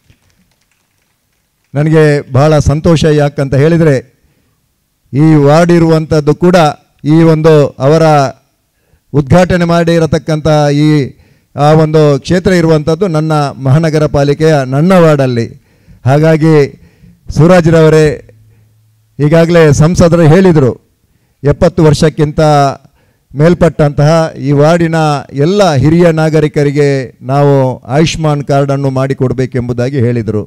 ನನಗೆ ಬಹಳ ಸಂತೋಷ ಯಾಕಂತ ಹೇಳಿದರೆ ಈ ವಾರ್ಡ್ ಇರುವಂಥದ್ದು ಕೂಡ ಈ ಒಂದು ಅವರ ಉದ್ಘಾಟನೆ ಮಾಡಿರತಕ್ಕಂಥ ಈ ಆ ಒಂದು ಕ್ಷೇತ್ರ ಇರುವಂಥದ್ದು ನನ್ನ ಮಹಾನಗರ ಪಾಲಿಕೆಯ ನನ್ನ ವಾರ್ಡಲ್ಲಿ ಹಾಗಾಗಿ ಸೂರಾಜ್ರವರೇ ಈಗಾಗಲೇ ಸಂಸದರು ಹೇಳಿದರು ಎಪ್ಪತ್ತು ವರ್ಷಕ್ಕಿಂತ ಮೇಲ್ಪಟ್ಟಂತಹ ಈ ವಾರ್ಡಿನ ಎಲ್ಲ ಹಿರಿಯ ನಾಗರಿಕರಿಗೆ ನಾವು ಆಯುಷ್ಮಾನ್ ಕಾರ್ಡನ್ನು ಮಾಡಿಕೊಡಬೇಕೆಂಬುದಾಗಿ ಹೇಳಿದರು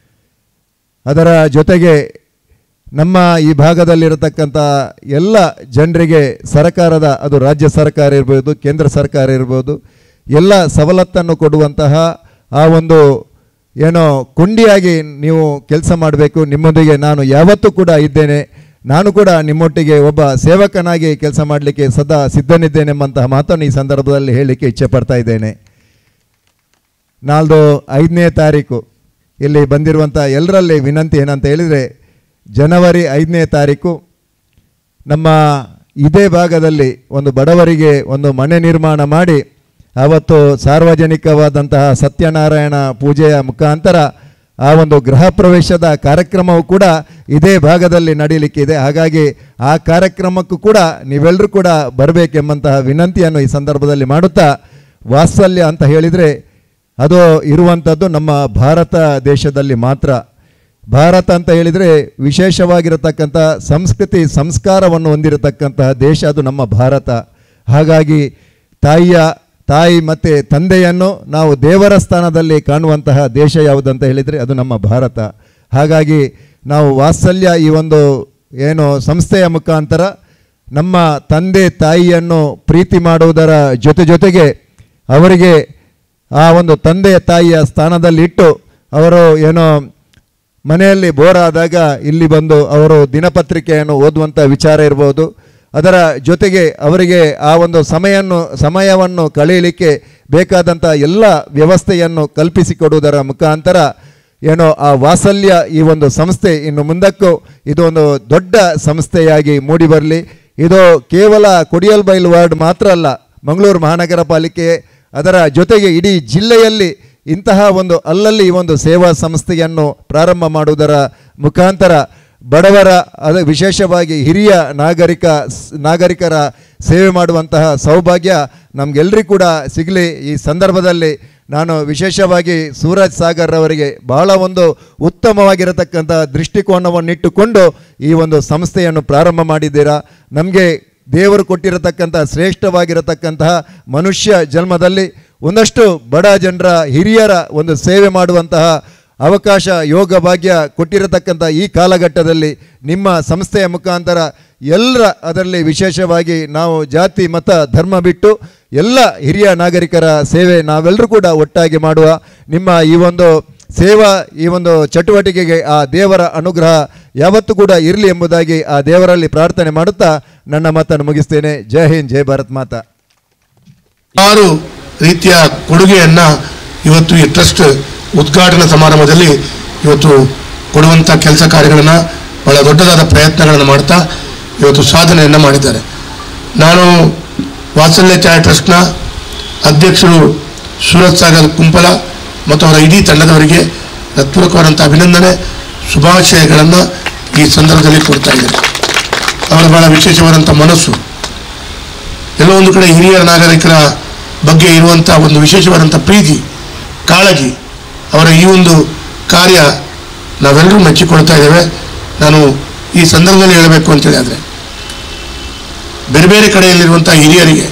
ಅದರ ಜೊತೆಗೆ ನಮ್ಮ ಈ ಭಾಗದಲ್ಲಿರತಕ್ಕಂಥ ಎಲ್ಲ ಜನರಿಗೆ ಸರ್ಕಾರದ ಅದು ರಾಜ್ಯ ಸರ್ಕಾರ ಇರ್ಬೋದು ಕೇಂದ್ರ ಸರ್ಕಾರ ಇರ್ಬೋದು ಎಲ್ಲ ಸವಲತ್ತನ್ನು ಕೊಡುವಂತಹ ಆ ಒಂದು ಏನೋ ಕೊಂಡಿಯಾಗಿ ನೀವು ಕೆಲಸ ಮಾಡಬೇಕು ನಿಮ್ಮೊಂದಿಗೆ ನಾನು ಯಾವತ್ತೂ ಕೂಡ ಇದ್ದೇನೆ ನಾನು ಕೂಡ ನಿಮ್ಮೊಟ್ಟಿಗೆ ಒಬ್ಬ ಸೇವಕನಾಗಿ ಕೆಲಸ ಮಾಡಲಿಕ್ಕೆ ಸದಾ ಸಿದ್ಧನಿದ್ದೇನೆಂಬಂತಹ ಮಾತನ್ನು ಈ ಸಂದರ್ಭದಲ್ಲಿ ಹೇಳಲಿಕ್ಕೆ ಇಚ್ಛೆ ಪಡ್ತಾ ಇದ್ದೇನೆ ನಾಳ್ದು ಐದನೇ ತಾರೀಕು ಇಲ್ಲಿ ಬಂದಿರುವಂಥ ಎಲ್ಲರಲ್ಲಿ ವಿನಂತಿ ಏನಂತ ಹೇಳಿದರೆ ಜನವರಿ ಐದನೇ ತಾರೀಕು ನಮ್ಮ ಇದೇ ಭಾಗದಲ್ಲಿ ಒಂದು ಬಡವರಿಗೆ ಒಂದು ಮನೆ ನಿರ್ಮಾಣ ಮಾಡಿ ಆವತ್ತು ಸಾರ್ವಜನಿಕವಾದಂತಹ ಸತ್ಯನಾರಾಯಣ ಪೂಜೆಯ ಮುಖಾಂತರ ಆ ಒಂದು ಗೃಹ ಪ್ರವೇಶದ ಕಾರ್ಯಕ್ರಮವು ಕೂಡ ಇದೇ ಭಾಗದಲ್ಲಿ ನಡೀಲಿಕ್ಕಿದೆ ಹಾಗಾಗಿ ಆ ಕಾರ್ಯಕ್ರಮಕ್ಕೂ ಕೂಡ ನೀವೆಲ್ಲರೂ ಕೂಡ ಬರಬೇಕೆಂಬಂತಹ ವಿನಂತಿಯನ್ನು ಈ ಸಂದರ್ಭದಲ್ಲಿ ಮಾಡುತ್ತಾ ವಾತ್ಸಲ್ಯ ಅಂತ ಹೇಳಿದರೆ ಅದು ಇರುವಂಥದ್ದು ನಮ್ಮ ಭಾರತ ದೇಶದಲ್ಲಿ ಮಾತ್ರ ಭಾರತ ಅಂತ ಹೇಳಿದರೆ ವಿಶೇಷವಾಗಿರತಕ್ಕಂಥ ಸಂಸ್ಕೃತಿ ಸಂಸ್ಕಾರವನ್ನು ಹೊಂದಿರತಕ್ಕಂತಹ ದೇಶ ಅದು ನಮ್ಮ ಭಾರತ ಹಾಗಾಗಿ ತಾಯಿಯ ತಾಯಿ ಮತ್ತು ತಂದೆಯನ್ನು ನಾವು ದೇವರ ಸ್ಥಾನದಲ್ಲಿ ಕಾಣುವಂತಹ ದೇಶ ಯಾವುದಂತ ಹೇಳಿದರೆ ಅದು ನಮ್ಮ ಭಾರತ ಹಾಗಾಗಿ ನಾವು ವಾತ್ಸಲ್ಯ ಈ ಒಂದು ಏನು ಸಂಸ್ಥೆಯ ಮುಖಾಂತರ ನಮ್ಮ ತಂದೆ ತಾಯಿಯನ್ನು ಪ್ರೀತಿ ಮಾಡುವುದರ ಜೊತೆ ಜೊತೆಗೆ ಅವರಿಗೆ ಆ ಒಂದು ತಂದೆ ತಾಯಿಯ ಸ್ಥಾನದಲ್ಲಿಟ್ಟು ಅವರು ಏನೋ ಮನೆಯಲ್ಲಿ ಬೋರ್ ಆದಾಗ ಇಲ್ಲಿ ಬಂದು ಅವರು ದಿನಪತ್ರಿಕೆಯನ್ನು ಓದುವಂಥ ವಿಚಾರ ಇರ್ಬೋದು ಅದರ ಜೊತೆಗೆ ಅವರಿಗೆ ಆ ಒಂದು ಸಮಯನ್ನು ಸಮಯವನ್ನು ಕಳೆಯಲಿಕ್ಕೆ ಬೇಕಾದಂಥ ಎಲ್ಲ ವ್ಯವಸ್ಥೆಯನ್ನು ಕಲ್ಪಿಸಿಕೊಡುವುದರ ಮುಖಾಂತರ ಏನೋ ಆ ವಾತ್ಸಲ್ಯ ಈ ಒಂದು ಸಂಸ್ಥೆ ಇನ್ನು ಮುಂದಕ್ಕೂ ಇದು ಒಂದು ದೊಡ್ಡ ಸಂಸ್ಥೆಯಾಗಿ ಮೂಡಿಬರಲಿ ಇದು ಕೇವಲ ಕೊಡಿಯಲ್ಬೈಲ್ ವಾರ್ಡ್ ಮಾತ್ರ ಅಲ್ಲ ಮಂಗಳೂರು ಮಹಾನಗರ ಪಾಲಿಕೆ ಅದರ ಜೊತೆಗೆ ಇಡೀ ಜಿಲ್ಲೆಯಲ್ಲಿ ಇಂತಹ ಒಂದು ಅಲ್ಲಲ್ಲಿ ಈ ಒಂದು ಸೇವಾ ಸಂಸ್ಥೆಯನ್ನು ಪ್ರಾರಂಭ ಮಾಡುವುದರ ಮುಖಾಂತರ ಬಡವರ ಅದ ವಿಶೇಷವಾಗಿ ಹಿರಿಯ ನಾಗರಿಕ ಸ್- ನಾಗರಿಕರ ಸೇವೆ ಮಾಡುವಂತಹ ಸೌಭಾಗ್ಯ ನಮಗೆಲ್ಲರಿಗೂ ಕೂಡ ಸಿಗಲಿ ಈ ಸಂದರ್ಭದಲ್ಲಿ ನಾನು ವಿಶೇಷವಾಗಿ ಸೂರಜ್ ಸಾಗರ್ ಅವರಿಗೆ ಬಹಳ ಒಂದು ಉತ್ತಮವಾಗಿರತಕ್ಕಂಥ ದೃಷ್ಟಿಕೋನವನ್ನಿಟ್ಟುಕೊಂಡು ಈ ಒಂದು ಸಂಸ್ಥೆಯನ್ನು ಪ್ರಾರಂಭ ಮಾಡಿದ್ದೀರಾ ನಮಗೆ ದೇವರು ಕೊಟ್ಟಿರತಕ್ಕಂಥ ಶ್ರೇಷ್ಠವಾಗಿರತಕ್ಕಂತಹ ಮನುಷ್ಯ ಜನ್ಮದಲ್ಲಿ ಒಂದಷ್ಟು ಬಡ ಜನರ ಹಿರಿಯರ ಒಂದು ಸೇವೆ ಮಾಡುವಂತಹ ಅವಕಾಶ ಯೋಗ ಭಾಗ್ಯ ಕೊಟ್ಟಿರತಕ್ಕಂಥ ಈ ಕಾಲಘಟ್ಟದಲ್ಲಿ ನಿಮ್ಮ ಸಂಸ್ಥೆಯ ಮುಖಾಂತರ ಎಲ್ಲರ ಅದರಲ್ಲಿ ವಿಶೇಷವಾಗಿ ನಾವು ಜಾತಿ ಮತ ಧರ್ಮ ಬಿಟ್ಟು ಎಲ್ಲ ಹಿರಿಯ ನಾಗರಿಕರ ಸೇವೆ ನಾವೆಲ್ಲರೂ ಕೂಡ ಒಟ್ಟಾಗಿ ಮಾಡುವ ನಿಮ್ಮ ಈ ಒಂದು ಸೇವಾ ಈ ಒಂದು ಚಟುವಟಿಕೆಗೆ ಆ ದೇವರ ಅನುಗ್ರಹ ಯಾವತ್ತೂ ಕೂಡ ಇರಲಿ ಎಂಬುದಾಗಿ ಆ ದೇವರಲ್ಲಿ ಪ್ರಾರ್ಥನೆ ಮಾಡುತ್ತಾ ನನ್ನ ಮಾತನ್ನು ಮುಗಿಸ್ತೇನೆ ಜೈ ಹಿಂದ್ ಜೈ ಭಾರತ್ ಮಾತಾ ಆರು ರೀತಿಯ ಕೊಡುಗೆಯನ್ನ ಇವತ್ತು ಈ ಟ್ರಸ್ಟ್ ಉದ್ಘಾಟನಾ ಸಮಾರಂಭದಲ್ಲಿ ಇವತ್ತು ಕೊಡುವಂಥ ಕೆಲಸ ಕಾರ್ಯಗಳನ್ನು ಬಹಳ ದೊಡ್ಡದಾದ ಪ್ರಯತ್ನಗಳನ್ನು ಮಾಡ್ತಾ ಇವತ್ತು ಸಾಧನೆಯನ್ನು ಮಾಡಿದ್ದಾರೆ ನಾನು ವಾತ್ಸಲ್ಯ ಛಾಯಾ ಟ್ರಸ್ಟ್ನ ಅಧ್ಯಕ್ಷರು ಸೂರತ್ ಸಾಗರ್ ಕುಂಪಲ ಮತ್ತು ಅವರ ಇಡೀ ತಂಡದವರಿಗೆ ಹೃತ್ಪೂರ್ವಕವಾದಂಥ ಅಭಿನಂದನೆ ಶುಭಾಶಯಗಳನ್ನು ಈ ಸಂದರ್ಭದಲ್ಲಿ ಕೊಡ್ತಾ ಇದ್ದೇನೆ ಅವರ ಬಹಳ ವಿಶೇಷವಾದಂಥ ಮನಸ್ಸು ಎಲ್ಲೋ ಒಂದು ಕಡೆ ಹಿರಿಯ ನಾಗರಿಕರ ಬಗ್ಗೆ ಇರುವಂಥ ಒಂದು ವಿಶೇಷವಾದಂಥ ಪ್ರೀತಿ ಕಾಳಜಿ ಅವರ ಈ ಒಂದು ಕಾರ್ಯ ನಾವೆಲ್ಲರೂ ಮೆಚ್ಚಿಕೊಳ್ತಾ ಇದ್ದೇವೆ ನಾನು ಈ ಸಂದರ್ಭದಲ್ಲಿ ಹೇಳಬೇಕು ಅಂತೇಳಿ ಆದರೆ ಬೇರೆ ಬೇರೆ ಕಡೆಯಲ್ಲಿರುವಂಥ ಹಿರಿಯರಿಗೆ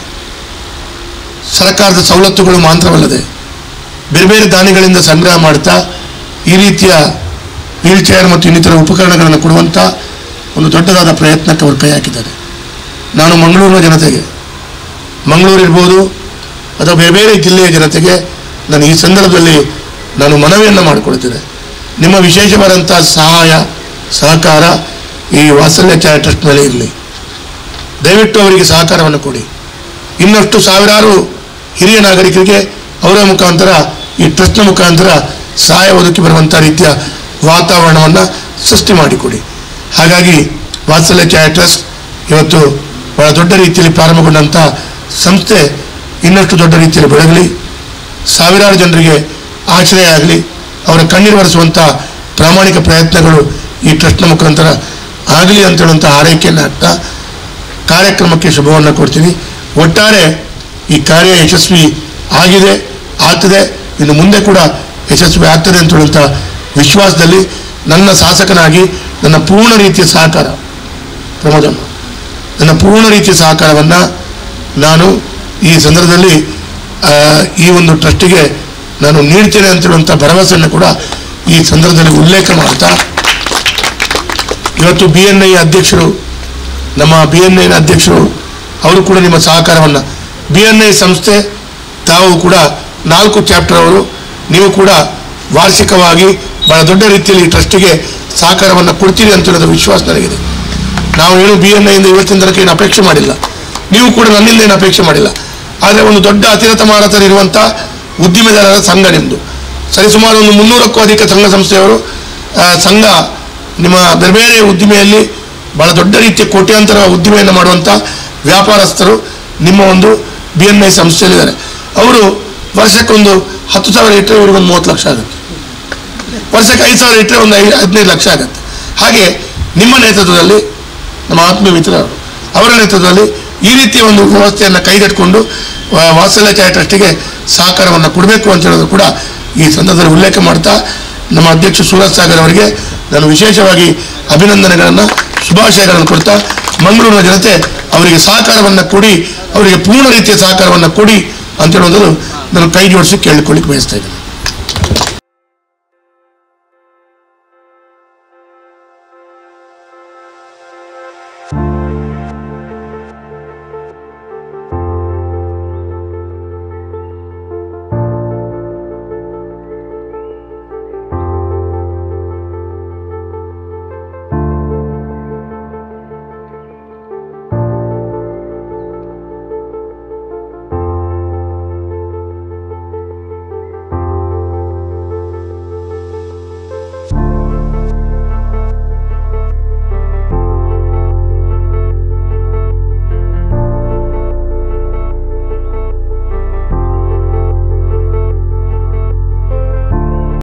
ಸರ್ಕಾರದ ಸವಲತ್ತುಗಳು ಮಾತ್ರವಲ್ಲದೆ ಬೇರೆ ಬೇರೆ ದಾನಿಗಳಿಂದ ಸಂಗ್ರಹ ಮಾಡ್ತಾ ಈ ರೀತಿಯ ವೀಲ್ ಚೇರ್ ಮತ್ತು ಇನ್ನಿತರ ಉಪಕರಣಗಳನ್ನು ಕೊಡುವಂಥ ಒಂದು ದೊಡ್ಡದಾದ ಪ್ರಯತ್ನಕ್ಕೆ ಅವರು ಕೈ ಹಾಕಿದ್ದಾರೆ ನಾನು ಮಂಗಳೂರಿನ ಜನತೆಗೆ ಮಂಗಳೂರು ಇರ್ಬೋದು ಅಥವಾ ಬೇರೆ ಬೇರೆ ಜಿಲ್ಲೆಯ ಜನತೆಗೆ ನಾನು ಈ ಸಂದರ್ಭದಲ್ಲಿ ನಾನು ಮನವಿಯನ್ನು ಮಾಡಿಕೊಳ್ತೇನೆ ನಿಮ್ಮ ವಿಶೇಷವಾದಂಥ ಸಹಾಯ ಸಹಕಾರ ಈ ವಾತ್ಸಲ್ಯ ಛಾಯಾ ಟ್ರಸ್ಟ್ ಮೇಲೆ ಇರಲಿ ದಯವಿಟ್ಟು ಅವರಿಗೆ ಸಹಕಾರವನ್ನು ಕೊಡಿ ಇನ್ನಷ್ಟು ಸಾವಿರಾರು ಹಿರಿಯ ನಾಗರಿಕರಿಗೆ ಅವರ ಮುಖಾಂತರ ಈ ಟ್ರಸ್ಟ್ನ ಮುಖಾಂತರ ಸಹಾಯ ಒದಗಿ ಬರುವಂಥ ರೀತಿಯ ವಾತಾವರಣವನ್ನು ಸೃಷ್ಟಿ ಮಾಡಿಕೊಡಿ ಹಾಗಾಗಿ ವಾತ್ಸಲ್ಯ ಛಾಯಾ ಟ್ರಸ್ಟ್ ಇವತ್ತು ಬಹಳ ದೊಡ್ಡ ರೀತಿಯಲ್ಲಿ ಪ್ರಾರಂಭಗೊಂಡಂಥ ಸಂಸ್ಥೆ ಇನ್ನಷ್ಟು ದೊಡ್ಡ ರೀತಿಯಲ್ಲಿ ಬೆಳಗಲಿ ಸಾವಿರಾರು ಜನರಿಗೆ ಆಶ್ರಯ ಆಗಲಿ ಅವರ ಕಣ್ಣೀರು ಒರೆಸುವಂಥ ಪ್ರಾಮಾಣಿಕ ಪ್ರಯತ್ನಗಳು ಈ ಟ್ರಸ್ಟ್ನ ಮುಖಾಂತರ ಆಗಲಿ ಅಂತ ಹೇಳುವಂಥ ಆರೈಕೆಯನ್ನು ಹಾಕ್ತಾ ಕಾರ್ಯಕ್ರಮಕ್ಕೆ ಶುಭವನ್ನು ಕೊಡ್ತೀನಿ ಒಟ್ಟಾರೆ ಈ ಕಾರ್ಯ ಯಶಸ್ವಿ ಆಗಿದೆ ಆಗ್ತದೆ ಇನ್ನು ಮುಂದೆ ಕೂಡ ಯಶಸ್ವಿ ಆಗ್ತದೆ ಅಂತ ಹೇಳುವಂಥ ವಿಶ್ವಾಸದಲ್ಲಿ ನನ್ನ ಶಾಸಕನಾಗಿ ನನ್ನ ಪೂರ್ಣ ರೀತಿಯ ಸಹಕಾರ ಪ್ರಮೋದಮ್ಮ ನನ್ನ ಪೂರ್ಣ ರೀತಿಯ ಸಹಕಾರವನ್ನು ನಾನು ಈ ಸಂದರ್ಭದಲ್ಲಿ ಆ, ಈ ಒಂದು ಟ್ರಸ್ಟಿಗೆ ನಾನು ನೀಡ್ತೇನೆ ಅಂತ ಹೇಳುವಂಥ ಭರವಸೆಯನ್ನು ಕೂಡ ಈ ಸಂದರ್ಭದಲ್ಲಿ ಉಲ್ಲೇಖ ಮಾಡ್ತಾ ಇವತ್ತು ಬಿ ಎನ್ ಐ ಅಧ್ಯಕ್ಷರು ನಮ್ಮ ಬಿ ಎನ್ ಐನ ಅಧ್ಯಕ್ಷರು ಅವರು ಕೂಡ ನಿಮ್ಮ ಸಹಕಾರವನ್ನು ಬಿ ಎನ್ ಐ ಸಂಸ್ಥೆ ತಾವು ಕೂಡ ನಾಲ್ಕು ಚಾಪ್ಟರ್ ಅವರು ನೀವು ಕೂಡ ವಾರ್ಷಿಕವಾಗಿ ಬಹಳ ದೊಡ್ಡ ರೀತಿಯಲ್ಲಿ ಈ ಟ್ರಸ್ಟಿಗೆ ಸಹಕಾರವನ್ನು ಕೊಡ್ತೀರಿ ಅಂತ ಹೇಳೋದು ವಿಶ್ವಾಸ ನನಗಿದೆ ನಾವು ಏನು ಬಿ ಎನ್ ಐಯಿಂದ ಇವತ್ತಿನ ತನಕ ಏನು ಅಪೇಕ್ಷೆ ಮಾಡಿಲ್ಲ ನೀವು ಕೂಡ ನನ್ನಿಂದ ಏನು ಅಪೇಕ್ಷೆ ಮಾಡಿಲ್ಲ ಆದರೆ ಒಂದು ದೊಡ್ಡ ಅತಿರಥ ಮಾರಾಟರಿರುವಂಥ ಉದ್ದಿಮೆದಾರರ ಸಂಘ ನಿಮ್ಮದು ಸರಿಸುಮಾರು ಒಂದು ಮುನ್ನೂರಕ್ಕೂ ಅಧಿಕ ಸಂಘ ಸಂಸ್ಥೆಯವರು ಆ, ಸಂಘ ನಿಮ್ಮ ಬೇರೆ ಬೇರೆ ಉದ್ದಿಮೆಯಲ್ಲಿ ಬಹಳ ದೊಡ್ಡ ರೀತಿಯ ಕೋಟ್ಯಾಂತರ ಉದ್ದಿಮೆಯನ್ನು ಮಾಡುವಂಥ ವ್ಯಾಪಾರಸ್ಥರು ನಿಮ್ಮ ಒಂದು ಬಿ ಎನ್ ಐ ಸಂಸ್ಥೆಯಲ್ಲಿದ್ದಾರೆ ಅವರು ವರ್ಷಕ್ಕೊಂದು ಹತ್ತು ಸಾವಿರ ಇಟ್ಟರೆ ಇವ್ರಿಗೆ ಒಂದು ಮೂವತ್ತು ಲಕ್ಷ ಆಗುತ್ತೆ ವರ್ಷಕ್ಕೆ ಐದು ಸಾವಿರ ಇಟ್ಟರೆ ಒಂದು ಐದು ಹದಿನೈದು ಲಕ್ಷ ಆಗುತ್ತೆ ಹಾಗೆ ನಿಮ್ಮ ನೇತೃತ್ವದಲ್ಲಿ ನಮ್ಮ ಆತ್ಮೀಯ ಮಿತ್ರರು ಅವರ ನೇತೃತ್ವದಲ್ಲಿ ಈ ರೀತಿಯ ಒಂದು ವ್ಯವಸ್ಥೆಯನ್ನು ಕೈಗೆಟ್ಕೊಂಡು ವಾ- ವಾತ್ಸಲ್ಯ ಟ್ರಸ್ಟಿಗೆ ಸಹಕಾರವನ್ನು ಕೊಡಬೇಕು ಅಂತ ಹೇಳೋದು ಕೂಡ ಈ ಸಂದರ್ಭದಲ್ಲಿ ಉಲ್ಲೇಖ ಮಾಡ್ತಾ ನಮ್ಮ ಅಧ್ಯಕ್ಷ ಸೂರಜ್ ಸಾಗರ್ ಅವರಿಗೆ ನಾನು ವಿಶೇಷವಾಗಿ ಅಭಿನಂದನೆಗಳನ್ನು ಶುಭಾಶಯಗಳನ್ನು ಕೊಡ್ತಾ ಮಂಗಳೂರಿನ ಜನತೆ ಅವರಿಗೆ ಸಹಕಾರವನ್ನು ಕೊಡಿ ಅವರಿಗೆ ಪೂರ್ಣ ರೀತಿಯ ಸಹಕಾರವನ್ನು ಕೊಡಿ ಅಂತ ಹೇಳೋದು ನಾನು ಕೈ ಜೋಡಿಸಿ ಕೇಳಿಕೊಳ್ಳಿಕ್ಕೆ ಬಯಸ್ತಾ ಇದ್ದೇನೆ